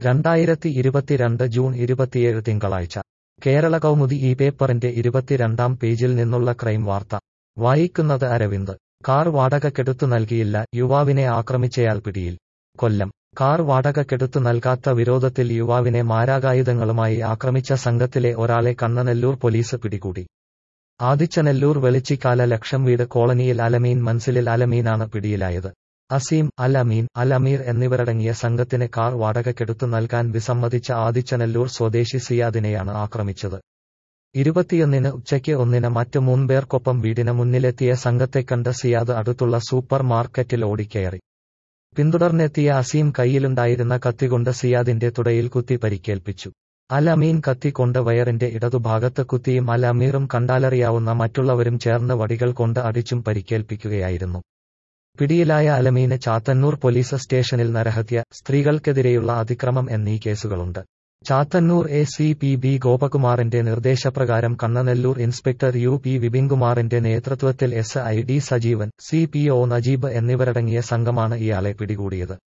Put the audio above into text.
രണ്ടായിരത്തി ഇരുപത്തിരണ്ട് ജൂൺ ഇരുപത്തിയേഴ് തിങ്കളാഴ്ച കേരള കൗമുദി ഈ പേപ്പറിന്റെ ഇരുപത്തിരണ്ടാം പേജിൽ നിന്നുള്ള ക്രൈം വാർത്ത വായിക്കുന്നത് അരവിന്ദ് കാർ വാടകക്കെടുത്തു നൽകിയില്ല യുവാവിനെ ആക്രമിച്ചയാൾ പിടിയിൽ കൊല്ലം കാർ വാടകക്കെടുത്തു നൽകാത്ത വിരോധത്തിൽ യുവാവിനെ മാരാകായുധങ്ങളുമായി ആക്രമിച്ച സംഘത്തിലെ ഒരാളെ കണ്ണനെല്ലൂർ പോലീസ് പിടികൂടി ആദിച്ചനെല്ലൂർ വെളിച്ചിക്കാല ലക്ഷം വീട് കോളനിയിൽ അലമീൻ മൻസിലിൽ അലമീനാണ് പിടിയിലായത് അസീം അൽ അമീൻ അൽ അമീർ എന്നിവരടങ്ങിയ സംഘത്തിന് കാർ വാടകക്കെടുത്തു നൽകാൻ വിസമ്മതിച്ച ആദിച്ചനെല്ലൂർ സ്വദേശി സിയാദിനെയാണ് ആക്രമിച്ചത് ഇരുപത്തിയൊന്നിന് ഉച്ചയ്ക്ക് ഒന്നിന് മറ്റ് മൂന്നുപേർക്കൊപ്പം വീടിന് മുന്നിലെത്തിയ സംഘത്തെ കണ്ട സിയാദ് അടുത്തുള്ള സൂപ്പർ മാർക്കറ്റിൽ ഓടിക്കയറി പിന്തുടർന്നെത്തിയ അസീം കയ്യിലുണ്ടായിരുന്ന കത്തികൊണ്ട് സിയാദിന്റെ തുടയിൽ കുത്തി പരിക്കേൽപ്പിച്ചു അൽ അമീൻ കത്തി കൊണ്ട് വയറിന്റെ ഇടതുഭാഗത്ത് കുത്തിയും അൽ അമീറും കണ്ടാലറിയാവുന്ന മറ്റുള്ളവരും ചേർന്ന് വടികൾ കൊണ്ട് അടിച്ചും പരിക്കേൽപ്പിക്കുകയായിരുന്നു പിടിയിലായ അലമീന് ചാത്തന്നൂർ പോലീസ് സ്റ്റേഷനിൽ നരഹത്യ സ്ത്രീകൾക്കെതിരെയുള്ള അതിക്രമം എന്നീ കേസുകളുണ്ട് Chathannoor A C P B ഗോപകുമാറിന്റെ നിർദ്ദേശപ്രകാരം കണ്ണനെല്ലൂർ ഇൻസ്പെക്ടർ യു പി വിപിൻകുമാറിന്റെ നേതൃത്വത്തിൽ S I D Sajeevan C P O Najeeb എന്നിവരടങ്ങിയ സംഘമാണ് ഇയാളെ പിടികൂടിയത്